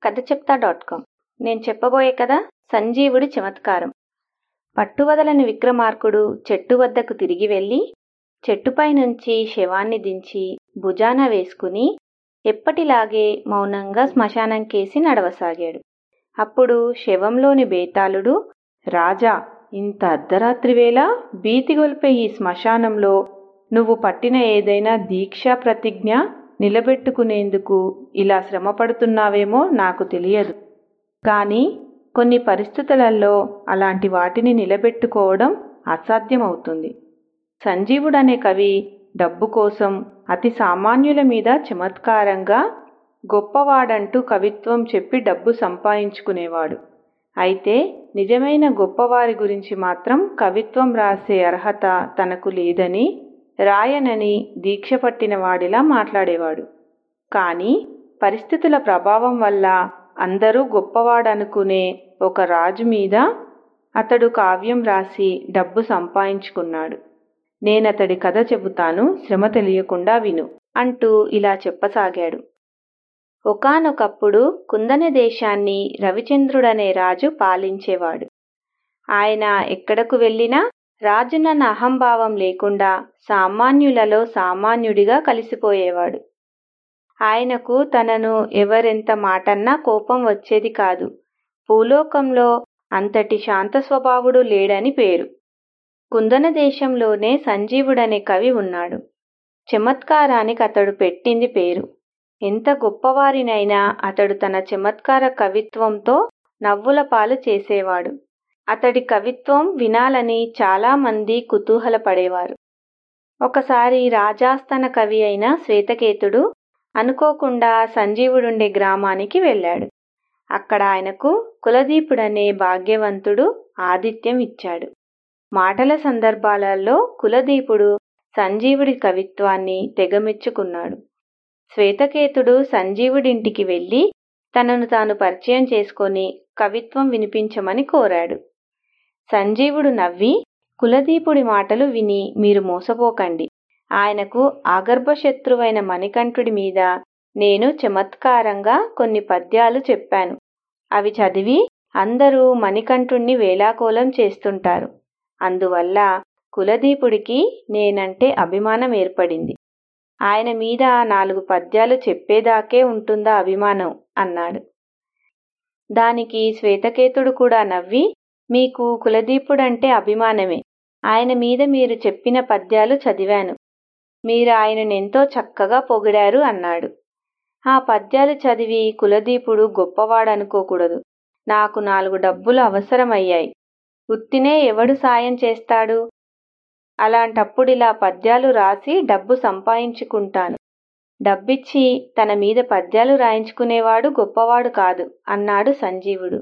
కథ చెప్తా dot com నేను చెప్పబోయే కథ సంజీవుడి చమత్కారం పట్టువదలని విక్రమార్కుడు చెట్టు వద్దకు తిరిగి వెళ్ళి చెట్టుపై నుంచి శవాన్ని దించి భుజాన వేసుకుని ఎప్పటిలాగే మౌనంగా శ్మశానం కేసి నడవసాగాడు అప్పుడు శవంలోని బేతాళుడు రాజా ఇంత అర్ధరాత్రి వేళ భీతిగొల్పే ఈ శ్మశానంలో నువ్వు పట్టిన ఏదైనా దీక్షా ప్రతిజ్ఞ నిలబెట్టుకునేందుకు ఇలా శ్రమపడుతున్నావేమో నాకు తెలియదు కానీ కొన్ని పరిస్థితులలో అలాంటి వాటిని నిలబెట్టుకోవడం అసాధ్యమవుతుంది సంజీవుడనే కవి డబ్బు కోసం అతి సామాన్యుల మీద చమత్కారంగా గొప్పవాడంటూ కవిత్వం చెప్పి డబ్బు సంపాదించుకునేవాడు అయితే నిజమైన గొప్పవారి గురించి మాత్రం కవిత్వం రాసే అర్హత తనకు లేదని రాయనని దీక్ష పట్టిన వాడిలా మాట్లాడేవాడు కానీ పరిస్థితుల ప్రభావం వల్ల అందరూ గొప్పవాడనుకునే ఒక రాజు మీద అతడు కావ్యం రాసి డబ్బు సంపాదించుకున్నాడు నేనతడి కథ చెబుతాను శ్రమ తెలియకుండా విను అంటూ ఇలా చెప్పసాగాడు ఒకానొకప్పుడు కుందన దేశాన్ని రవిచంద్రుడనే రాజు పాలించేవాడు ఆయన ఎక్కడకు వెళ్ళినా రాజునన్న అహంభావం లేకుండా సామాన్యులలో సామాన్యుడిగా కలిసిపోయేవాడు ఆయనకు తనను ఎవరెంత మాటన్నా కోపం వచ్చేది కాదు భూలోకంలో అంతటి శాంత స్వభావుడు లేడని పేరు కుందన దేశంలోనే సంజీవుడనే కవి ఉన్నాడు చమత్కారానికి అతడు పెట్టింది పేరు ఎంత గొప్పవారినైనా అతడు తన చమత్కార కవిత్వంతో నవ్వుల పాలు చేసేవాడు అతడి కవిత్వం వినాలని చాలామంది కుతూహలపడేవారు ఒకసారి రాజాస్థాన కవి అయిన శ్వేతకేతుడు అనుకోకుండా సంజీవుడుండే గ్రామానికి వెళ్ళాడు అక్కడ ఆయనకు కులదీపుడనే భాగ్యవంతుడు ఆతిథ్యం ఇచ్చాడు మాటల సందర్భాలలో కులదీపుడు సంజీవుడి కవిత్వాన్ని తెగమెచ్చుకున్నాడు శ్వేతకేతుడు సంజీవుడింటికి వెళ్ళి తనను తాను పరిచయం చేసుకొని కవిత్వం వినిపించమని కోరాడు సంజీవుడు నవ్వి కులదీపుడి మాటలు విని మీరు మోసపోకండి ఆయనకు ఆగర్భశత్రువైన మణికంఠుడి మీద నేను చమత్కారంగా కొన్ని పద్యాలు చెప్పాను అవి చదివి అందరూ మణికంఠుణ్ణి వేలాకోలం చేస్తుంటారు అందువల్ల కులదీపుడికి నేనంటే అభిమానం ఏర్పడింది ఆయన మీద నాలుగు పద్యాలు చెప్పేదాకే ఉంటుందా అభిమానం అన్నాడు దానికి శ్వేతకేతుడు కూడా నవ్వి మీకు కులదీపుడంటే అభిమానమే ఆయన మీద మీరు చెప్పిన పద్యాలు చదివాను మీరు ఆయననెంతో చక్కగా పొగిడారు అన్నాడు ఆ పద్యాలు చదివి కులదీపుడు గొప్పవాడనుకోకూడదు నాకు నాలుగు డబ్బులు అవసరమయ్యాయి ఉత్తినే ఎవడు సాయం చేస్తాడు అలాంటప్పుడిలా పద్యాలు రాసి డబ్బు సంపాదించుకుంటాను డబ్బిచ్చి తన మీద పద్యాలు రాయించుకునేవాడు గొప్పవాడు కాదు అన్నాడు సంజీవుడు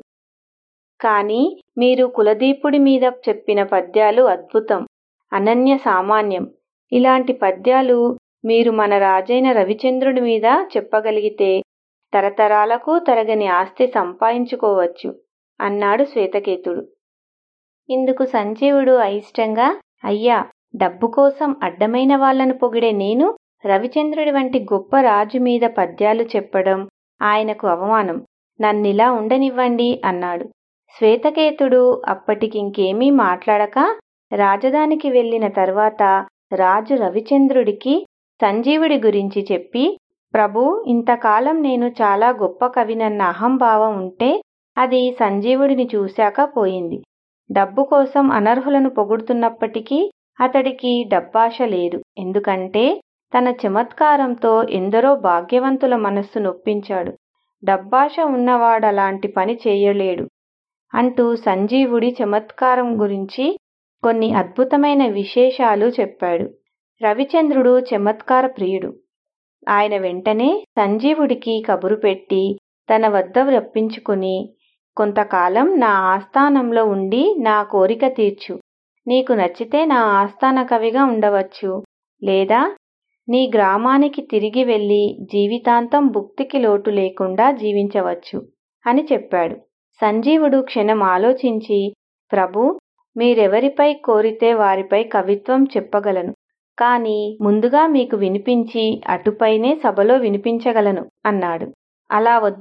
కాని మీరు కులదీపుడి మీద చెప్పిన పద్యాలు అద్భుతం అనన్య సామాన్యం ఇలాంటి పద్యాలు మీరు మన రాజైన రవిచంద్రుడి మీద చెప్పగలిగితే తరతరాలకు తరగని ఆస్తి సంపాదించుకోవచ్చు అన్నాడు శ్వేతకేతుడు ఇందుకు సంజీవుడు అయిష్టంగా అయ్యా డబ్బు కోసం అడ్డమైన వాళ్లను పొగిడే నేను రవిచంద్రుడి వంటి గొప్ప రాజు మీద పద్యాలు చెప్పడం ఆయనకు అవమానం నన్నిలా ఉండనివ్వండి అన్నాడు శ్వేతకేతుడు అప్పటికింకేమీ మాట్లాడక రాజధానికి వెళ్ళిన తర్వాత రాజు రవిచంద్రుడికి సంజీవుడి గురించి చెప్పి ప్రభు ఇంతకాలం నేను చాలా గొప్ప కవినన్న అహంభావం ఉంటే అది సంజీవుడిని చూశాక పోయింది డబ్బు కోసం అనర్హులను పొగుడుతున్నప్పటికీ అతడికి డబ్బాశ లేదు ఎందుకంటే తన చమత్కారంతో ఎందరో భాగ్యవంతుల మనస్సు నొప్పించాడు డబ్బాశ ఉన్నవాడలాంటి పని చేయలేడు అంటూ సంజీవుడి చమత్కారం గురించి కొన్ని అద్భుతమైన విశేషాలు చెప్పాడు రవిచంద్రుడు చమత్కార ప్రియుడు ఆయన వెంటనే సంజీవుడికి కబురు పెట్టి తన వద్ద రప్పించుకుని కొంతకాలం నా ఆస్థానంలో ఉండి నా కోరిక తీర్చు నీకు నచ్చితే నా ఆస్థాన కవిగా ఉండవచ్చు లేదా నీ గ్రామానికి తిరిగి వెళ్ళి జీవితాంతం భుక్తికి లోటు లేకుండా జీవించవచ్చు అని చెప్పాడు సంజీవుడు క్షణం ఆలోచించి ప్రభు మీరెవరిపై కోరితే వారిపై కవిత్వం చెప్పగలను కాని ముందుగా మీకు వినిపించి అటుపైనే సభలో వినిపించగలను అన్నాడు అలా వద్దు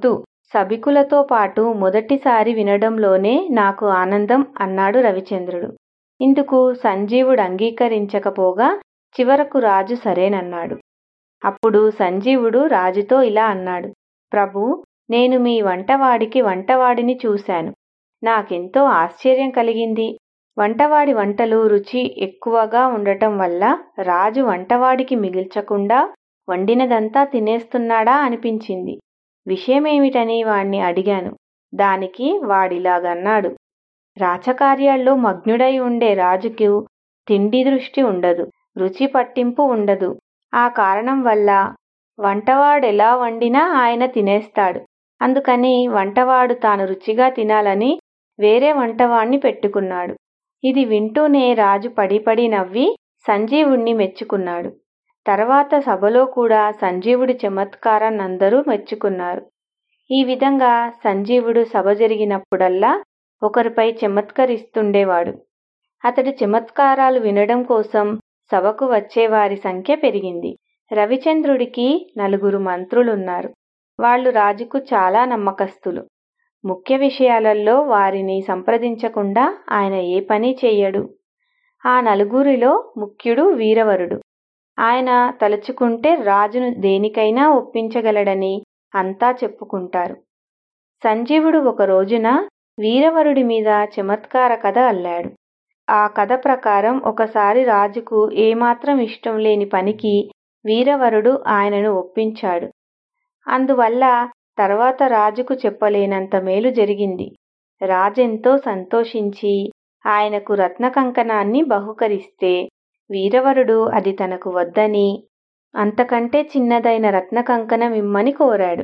సభికులతో పాటు మొదటిసారి వినడంలోనే నాకు ఆనందం అన్నాడు రవిచంద్రుడు ఇందుకు సంజీవుడు అంగీకరించకపోగా చివరకు రాజు సరేనన్నాడు అప్పుడు సంజీవుడు రాజుతో ఇలా అన్నాడు ప్రభు నేను మీ వంటవాడికి వంటవాడిని చూశాను నాకెంతో ఆశ్చర్యం కలిగింది వంటవాడి వంటలు రుచి ఎక్కువగా ఉండటం వల్ల రాజు వంటవాడికి మిగిల్చకుండా వండినదంతా తినేస్తున్నాడా అనిపించింది విషయమేమిటని వాణ్ణి అడిగాను దానికి వాడిలాగన్నాడు రాచకార్యాల్లో మగ్నుడై ఉండే రాజుకు తిండి దృష్టి ఉండదు రుచి పట్టింపు ఉండదు ఆ కారణం వల్ల వంటవాడెలా వండినా ఆయన తినేస్తాడు అందుకని వంటవాడు తాను రుచిగా తినాలని వేరే వంటవాణ్ణి పెట్టుకున్నాడు ఇది వింటూనే రాజు పడిపడి నవ్వి సంజీవుణ్ణి మెచ్చుకున్నాడు తర్వాత సభలో కూడా సంజీవుడి చమత్కారాన్నందరూ మెచ్చుకున్నారు ఈ విధంగా సంజీవుడు సభ జరిగినప్పుడల్లా ఒకరిపై చమత్కరిస్తుండేవాడు అతడి చమత్కారాలు వినడం కోసం సభకు వచ్చేవారి సంఖ్య పెరిగింది రవిచంద్రుడికి నలుగురు మంత్రులున్నారు వాళ్ళు రాజుకు చాలా నమ్మకస్తులు ముఖ్య విషయాలలో వారిని సంప్రదించకుండా ఆయన ఏ పని చెయ్యడు ఆ నలుగురిలో ముఖ్యుడు వీరవరుడు ఆయన తలుచుకుంటే రాజును దేనికైనా ఒప్పించగలడని అంతా చెప్పుకుంటారు సంజీవుడు ఒక రోజున వీరవరుడి మీద చమత్కార కథ అల్లాడు ఆ కథ ప్రకారం ఒకసారి రాజుకు ఏమాత్రం ఇష్టం లేని పనికి వీరవరుడు ఆయనను ఒప్పించాడు అందువల్ల తర్వాత రాజుకు చెప్పలేనంత మేలు జరిగింది రాజెంతో సంతోషించి ఆయనకు రత్న కంకణాన్ని బహుకరిస్తే వీరవరుడు అది తనకు వద్దని అంతకంటే చిన్నదైన రత్న కంకణం ఇమ్మని కోరాడు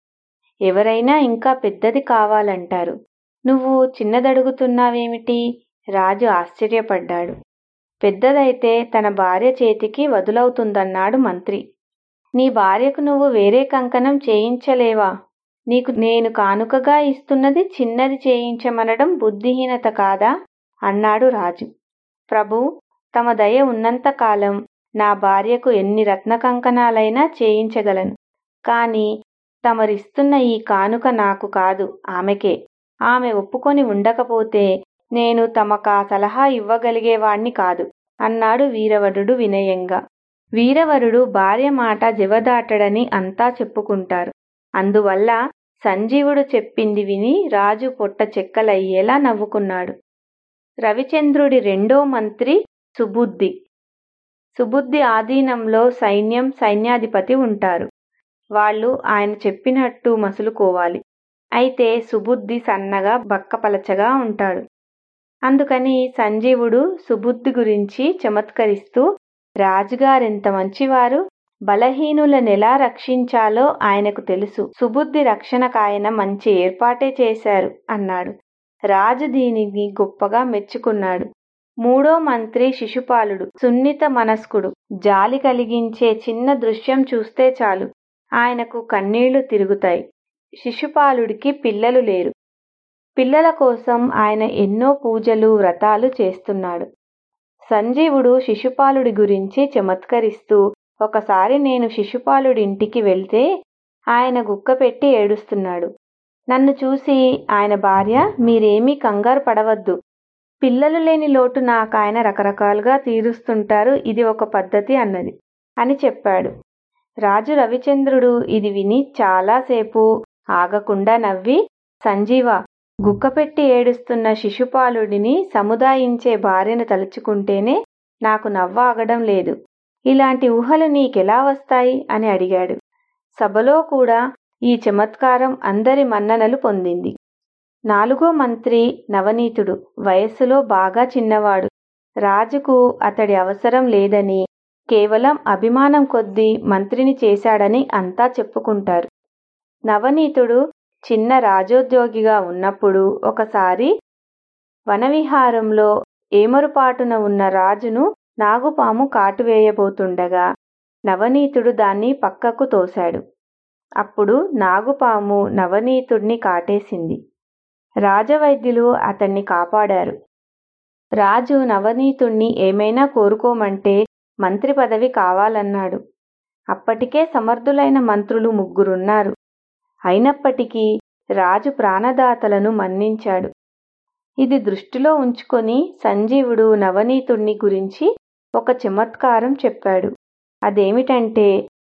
ఎవరైనా ఇంకా పెద్దది కావాలంటారు నువ్వు చిన్నదడుగుతున్నావేమిటి రాజు ఆశ్చర్యపడ్డాడు పెద్దదైతే తన భార్య చేతికి వదులవుతుందన్నాడు మంత్రి నీ భార్యకు నువ్వు వేరే కంకణం చేయించలేవా నీకు నేను కానుకగా ఇస్తున్నది చిన్నది చేయించమనడం బుద్ధిహీనత కాదా అన్నాడు రాజు ప్రభు తమ దయ ఉన్నంతకాలం నా భార్యకు ఎన్ని రత్న కంకణాలైనా చేయించగలను కాని తమరిస్తున్న ఈ కానుక నాకు కాదు ఆమెకే ఆమె ఒప్పుకొని ఉండకపోతే నేను తమకా సలహా ఇవ్వగలిగేవాణ్ణి కాదు అన్నాడు వీరవరుడు వినయంగా వీరవరుడు భార్య మాట జవదాటడని అంతా చెప్పుకుంటారు అందువల్ల సంజీవుడు చెప్పింది విని రాజు పొట్ట చెక్కలయ్యేలా నవ్వుకున్నాడు రవిచంద్రుడి రెండో మంత్రి సుబుద్ధి సుబుద్ధి ఆధీనంలో సైన్యం సైన్యాధిపతి ఉంటారు వాళ్ళు ఆయన చెప్పినట్టు మసులుకోవాలి అయితే సుబుద్ధి సన్నగా బక్కపలచగా ఉంటాడు అందుకని సంజీవుడు సుబుద్ధి గురించి చమత్కరిస్తూ రాజుగారెంత మంచివారు బలహీనులనెలా రక్షించాలో ఆయనకు తెలుసు సుబుద్ధి రక్షణకాయన మంచి ఏర్పాటే చేశారు అన్నాడు రాజు దీనిని గొప్పగా మెచ్చుకున్నాడు మూడో మంత్రి శిశుపాలుడు సున్నిత మనస్కుడు జాలి కలిగించే చిన్న దృశ్యం చూస్తే చాలు ఆయనకు కన్నీళ్లు తిరుగుతాయి శిశుపాలుడికి పిల్లలు లేరు పిల్లల కోసం ఆయన ఎన్నో పూజలు వ్రతాలు చేస్తున్నాడు సంజీవుడు శిశుపాలుడి గురించి చమత్కరిస్తూ ఒకసారి నేను శిశుపాలుడింటికి వెళ్తే ఆయన గుక్కపెట్టి ఏడుస్తున్నాడు నన్ను చూసి ఆయన భార్య మీరేమీ కంగారు పడవద్దు పిల్లలు లేని లోటు నాకాయన రకరకాలుగా తీరుస్తుంటారు ఇది ఒక పద్ధతి అన్నది అని చెప్పాడు రాజు రవిచంద్రుడు ఇది విని చాలాసేపు ఆగకుండా నవ్వి సంజీవ గుక్కపెట్టి ఏడుస్తున్న శిశుపాలుడిని సముదాయించే భార్యను తలుచుకుంటేనే నాకు నవ్వాగడం లేదు ఇలాంటి ఊహలు నీకెలా వస్తాయి అని అడిగాడు సభలో కూడా ఈ చమత్కారం అందరి మన్ననలు పొందింది నాలుగో మంత్రి నవనీతుడు వయస్సులో బాగా చిన్నవాడు రాజుకు అతడి అవసరం లేదని కేవలం అభిమానం కొద్దీ మంత్రిని చేశాడని అంతా చెప్పుకుంటారు నవనీతుడు చిన్న రాజోద్యోగిగా ఉన్నప్పుడు ఒకసారి వనవిహారంలో ఏమరుపాటున ఉన్న రాజును నాగుపాము కాటువేయబోతుండగా నవనీతుడు దాన్ని పక్కకు తోశాడు అప్పుడు నాగుపాము నవనీతుడిని కాటేసింది రాజవైద్యులు అతన్ని కాపాడారు రాజు నవనీతుణ్ణి ఏమైనా కోరుకోమంటే మంత్రి పదవి కావాలన్నాడు అప్పటికే సమర్థులైన మంత్రులు ముగ్గురున్నారు అయినప్పటికీ రాజు ప్రాణదాతలను మన్నించాడు ఇది దృష్టిలో ఉంచుకొని సంజీవుడు నవనీతుణ్ణి గురించి ఒక చమత్కారం చెప్పాడు అదేమిటంటే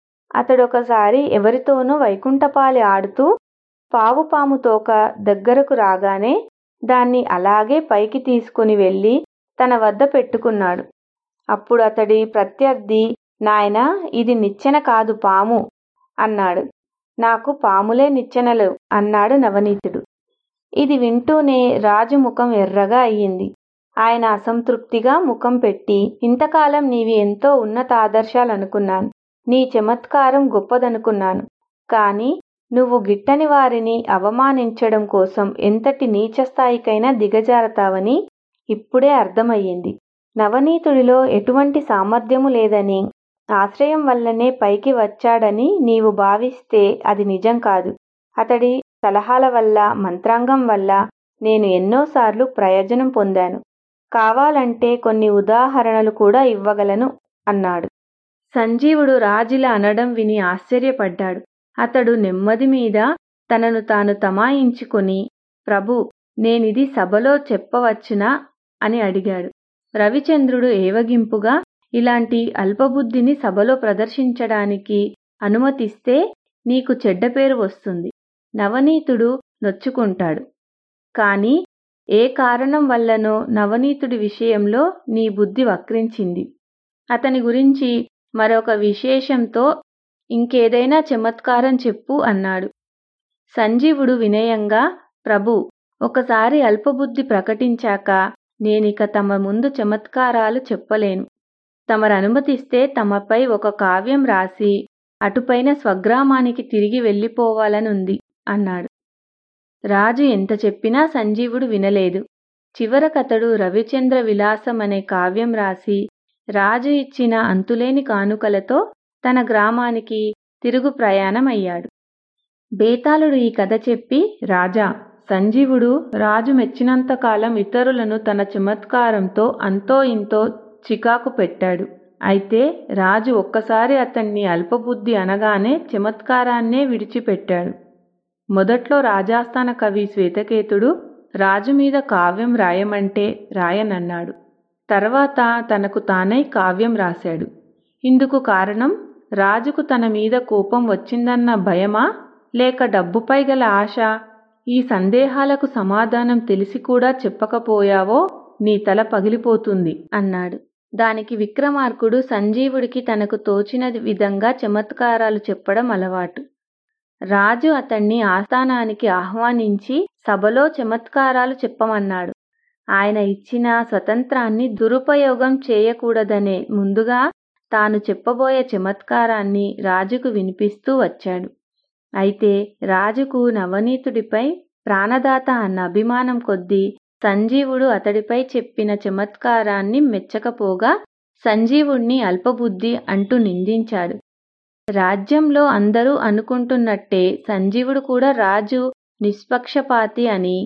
అతడొకసారి ఎవరితోనో వైకుంఠపాలి ఆడుతూ పావుపాము తోక దగ్గరకు రాగానే దాన్ని అలాగే పైకి తీసుకుని వెళ్ళి తన వద్ద పెట్టుకున్నాడు అప్పుడు అతడి ప్రత్యర్థి నాయనా ఇది నిచ్చెన కాదు పాము అన్నాడు నాకు పాములే నిచ్చెనలు అన్నాడు నవనీతుడు ఇది వింటూనే రాజు ముఖం ఎర్రగా అయ్యింది ఆయన అసంతృప్తిగా ముఖం పెట్టి ఇంతకాలం నీవి ఎంతో ఉన్నత ఆదర్శాలనుకున్నాను నీ చమత్కారం గొప్పదనుకున్నాను కానీ నువ్వు గిట్టని వారిని అవమానించడం కోసం ఎంతటి నీచస్థాయికైనా దిగజారతావని ఇప్పుడే అర్థమయ్యింది నవనీతుడిలో ఎటువంటి సామర్థ్యము లేదని ఆశ్రయం వల్లనే పైకి వచ్చాడని నీవు భావిస్తే అది నిజం కాదు అతడి సలహాల వల్ల మంత్రాంగం వల్ల నేను ఎన్నోసార్లు ప్రయోజనం పొందాను కావాలంటే కొన్ని ఉదాహరణలు కూడా ఇవ్వగలను అన్నాడు సంజీవుడు రాజులా అనడం విని ఆశ్చర్యపడ్డాడు అతడు నెమ్మది మీద తనను తాను తమాయించుకొని ప్రభు నేనిది సభలో చెప్పవచ్చునా అని అడిగాడు రవిచంద్రుడు ఏవగింపుగా ఇలాంటి అల్పబుద్ధిని సభలో ప్రదర్శించడానికి అనుమతిస్తే నీకు చెడ్డ పేరు వస్తుంది నవనీతుడు నొచ్చుకుంటాడు కాని ఏ కారణం వల్లనో నవనీతుడి విషయంలో నీ బుద్ధి వక్రించింది అతని గురించి మరొక విశేషంతో ఇంకేదైనా చమత్కారం చెప్పు అన్నాడు సంజీవుడు వినయంగా ప్రభు ఒకసారి అల్పబుద్ధి ప్రకటించాక నేనిక తమ ముందు చమత్కారాలు చెప్పలేను తమరు అనుమతిస్తే తమపై ఒక కావ్యం రాసి అటుపైన స్వగ్రామానికి తిరిగి వెళ్ళిపోవాలనుంది అన్నాడు రాజు ఎంత చెప్పినా సంజీవుడు వినలేదు చివరకతడు రవిచంద్ర విలాసం అనే కావ్యం రాసి రాజు ఇచ్చిన అంతులేని కానుకలతో తన గ్రామానికి తిరుగు ప్రయాణమయ్యాడు బేతాళుడు ఈ కథ చెప్పి రాజా సంజీవుడు రాజు మెచ్చినంతకాలం ఇతరులను తన చమత్కారంతో అంతో ఇంతో చికాకు పెట్టాడు అయితే రాజు ఒక్కసారి అతన్ని అల్పబుద్ధి అనగానే చమత్కారాన్నే విడిచిపెట్టాడు మొదట్లో రాజాస్థాన కవి శ్వేతకేతుడు రాజు మీద కావ్యం రాయమంటే రాయనన్నాడు తర్వాత తనకు తానై కావ్యం రాశాడు ఇందుకు కారణం రాజుకు తన మీద కోపం వచ్చిందన్న భయమా లేక డబ్బుపై గల ఆశ ఈ సందేహాలకు సమాధానం తెలిసి కూడా చెప్పకపోయావో నీ తల పగిలిపోతుంది అన్నాడు దానికి విక్రమార్కుడు సంజీవుడికి తనకు తోచిన విధంగా చమత్కారాలు చెప్పడం అలవాటు రాజు అతన్ని ఆస్థానానికి ఆహ్వానించి సభలో చమత్కారాలు చెప్పమన్నాడు ఆయన ఇచ్చిన స్వతంత్రాన్ని దురుపయోగం చేయకూడదనే ముందుగా తాను చెప్పబోయే చమత్కారాన్ని రాజుకు వినిపిస్తూ వచ్చాడు అయితే రాజుకు నవనీతుడిపై ప్రాణదాత అన్న అభిమానం కొద్దీ సంజీవుడు అతడిపై చెప్పిన చమత్కారాన్ని మెచ్చకపోగా సంజీవుణ్ణి అల్పబుద్ధి అంటూ నిందించాడు రాజ్యంలో అందరూ అనుకుంటున్నట్టే సంజీవుడు కూడా రాజు నిష్పక్షపాతి అని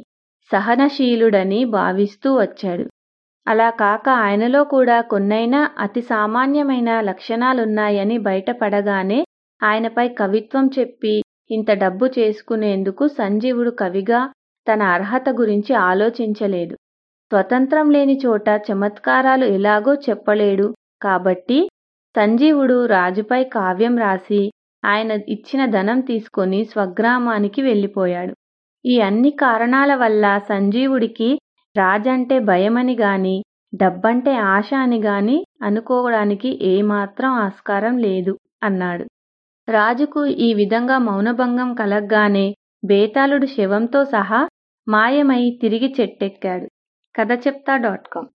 సహనశీలుడని భావిస్తూ వచ్చాడు అలా కాక ఆయనలో కూడా కొన్నైనా అతి సామాన్యమైన లక్షణాలున్నాయని బయటపడగానే ఆయనపై కవిత్వం చెప్పి ఇంత డబ్బు చేసుకునేందుకు సంజీవుడు కవిగా తన అర్హత గురించి ఆలోచించలేదు స్వతంత్రం లేని చోట చమత్కారాలు ఎలాగో చెప్పలేడు కాబట్టి సంజీవుడు రాజుపై కావ్యం రాసి ఆయన ఇచ్చిన ధనం తీసుకొని స్వగ్రామానికి వెళ్ళిపోయాడు ఈ అన్ని కారణాల వల్ల సంజీవుడికి రాజంటే భయమని గాని డబ్బంటే ఆశ అని గాని అనుకోవడానికి ఏమాత్రం ఆస్కారం లేదు అన్నాడు రాజుకు ఈ విధంగా మౌనభంగం కలగ్గానే బేతాళుడు శవంతో సహా మాయమై తిరిగి చెట్టెక్కాడు కథ చెప్తా డాట్ కామ్